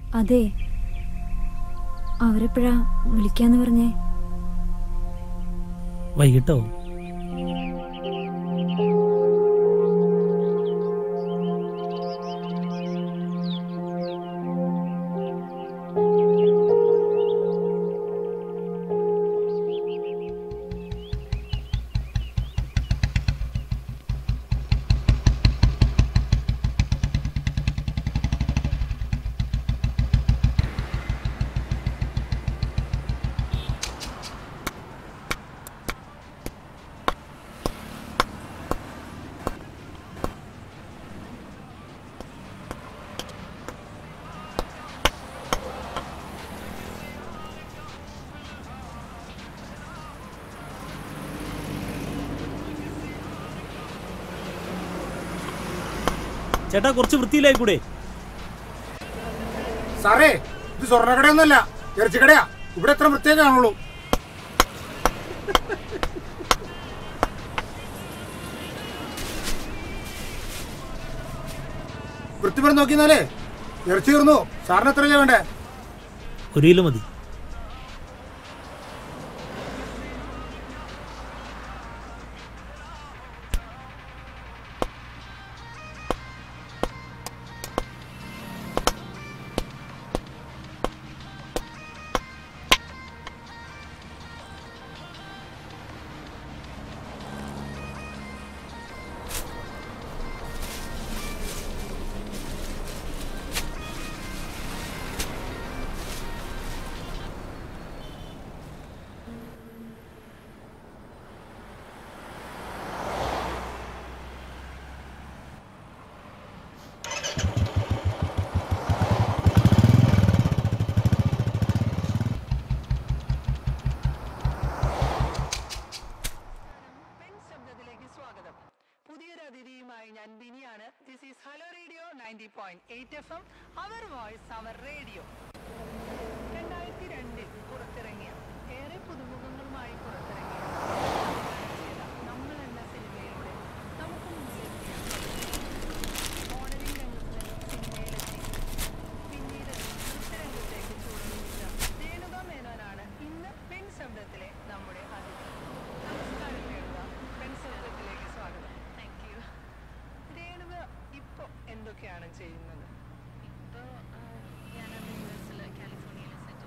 അതെ അവരെപ്പോഴാ വിളിക്കാന്ന് പറഞ്ഞേ വൈകിട്ടോ ചേട്ടാ കുറച്ച് വൃത്തിയിലായി കൂടെ സാറേ ഇത് സ്വർണ്ണക്കടയൊന്നുമല്ല ഇറച്ചിക്കടയാ ഇവിടെ എത്ര വൃത്തിയെ കാണുള്ളൂ വൃത്തിപരം നോക്കിന്നാലേ ഇറച്ചി തീർന്നു സാറിന് എത്ര രൂപ വേണ്ടേ ഒരു കിലോ മതി പെൻ ശബ്ദത്തിലേക്ക് സ്വാഗതം പുതിയൊരു അതിഥിയുമായി ഞാൻ ബിനിയാണ് this is hello radio ninety point eight F M our voice our radio രണ്ടായിരത്തി രണ്ടിൽ പുറത്തിറങ്ങിയ ഏറെ പുതുമുഖങ്ങളുമായി പുറത്തിറങ്ങിയ നമ്മൾ എന്ന സിനിമയിലൂടെ നമുക്ക് മുന്നിലെത്തിയ മോഡലിംഗ് രംഗത്ത് സിനിമയിലെത്തി പിന്നീട് നൃത്തരംഗത്തേക്ക് ചൂടുപിടിച്ച രേണുക മേനോനാണ് ഇന്ന് പെൺ ശബ്ദത്തിലെ നമ്മുടെ അതിഥി നമസ്കാരം രേണുക പെൺ ശബ്ദത്തിലേക്ക് സ്വാഗതം താങ്ക് യു രേണുക ഇപ്പൊ എന്തൊക്കെയാണ് ചെയ്യുന്നത് ഇപ്പോൾ ഞാനത് യു എസിൽ കാലിഫോർണിയയിൽ സെറ്റിൽ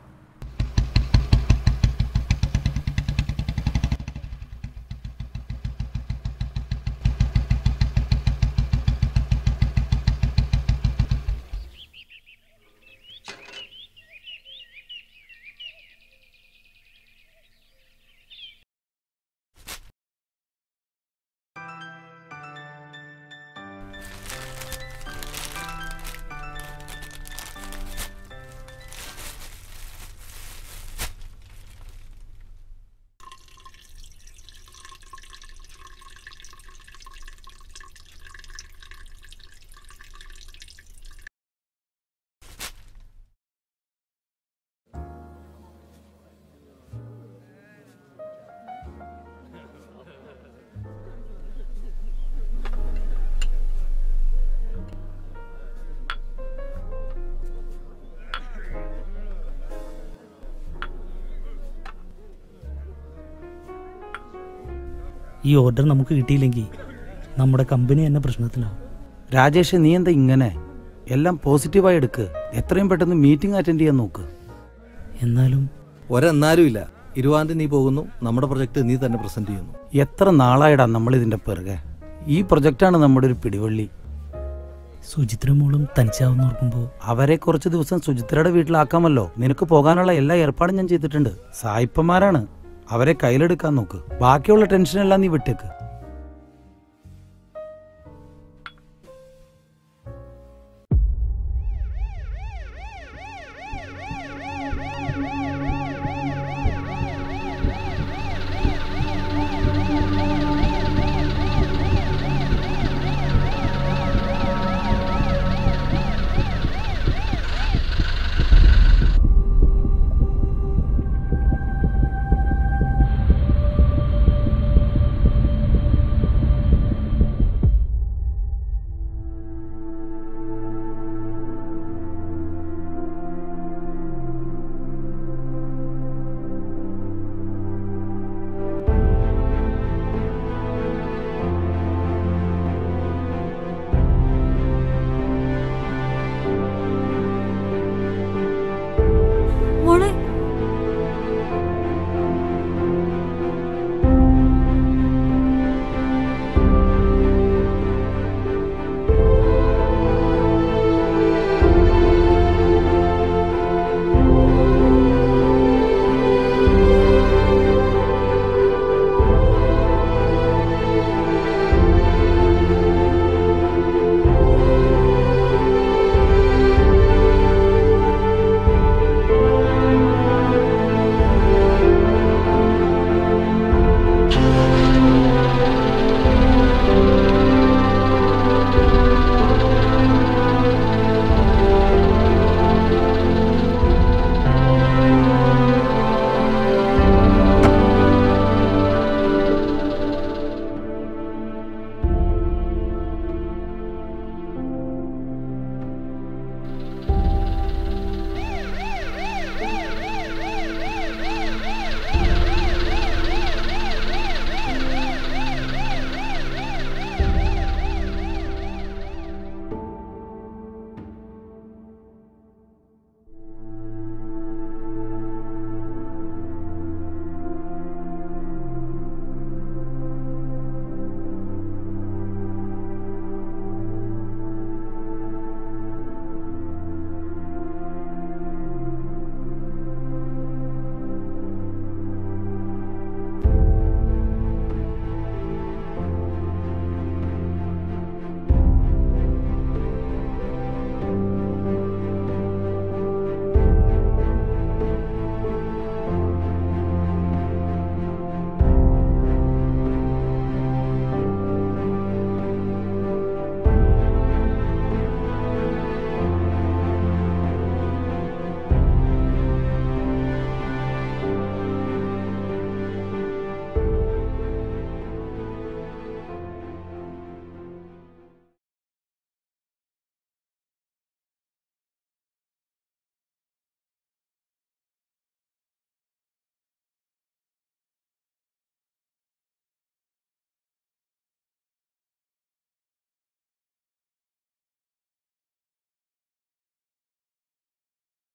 ഈ ഓർഡർ നമുക്ക് കിട്ടിയില്ലെങ്കിൽ നമ്മുടെ കമ്പനി തന്നെ പ്രശ്നത്തിലാവും രാജേഷ് നീ എന്താ ഇങ്ങനെ എല്ലാം പോസിറ്റീവായി എടുക്ക് എത്രയും പെട്ടെന്ന് മീറ്റിംഗ് അറ്റൻഡ് ചെയ്യാൻ നോക്ക് എന്നാലും ഒരെന്നാലും ഇല്ല ഇരുപതാം തീയതി നീ പോകുന്നു നമ്മുടെ പ്രൊജക്ട് നീ തന്നെ പ്രസന്റ് ചെയ്യുന്നു എത്ര നാളായിടാ നമ്മൾ ഇതിന്റെ പിറകെ ഈ പ്രൊജക്റ്റാണ് നമ്മുടെ ഒരു പിടിവള്ളി സുചിത്ര മോളും തനിച്ചാവുന്ന ഓർക്കുമ്പോൾ അവരെ കുറച്ച് ദിവസം സുചിത്രയുടെ വീട്ടിലാക്കാമല്ലോ നിനക്ക് പോകാനുള്ള എല്ലാ ഏർപ്പാടും ഞാൻ ചെയ്തിട്ടുണ്ട് സായിപ്പന്മാരാണ് അവരെ കയ്യിലെടുക്കാൻ നോക്ക് ബാക്കിയുള്ള ടെൻഷനെല്ലാം നീ വിട്ടേക്ക്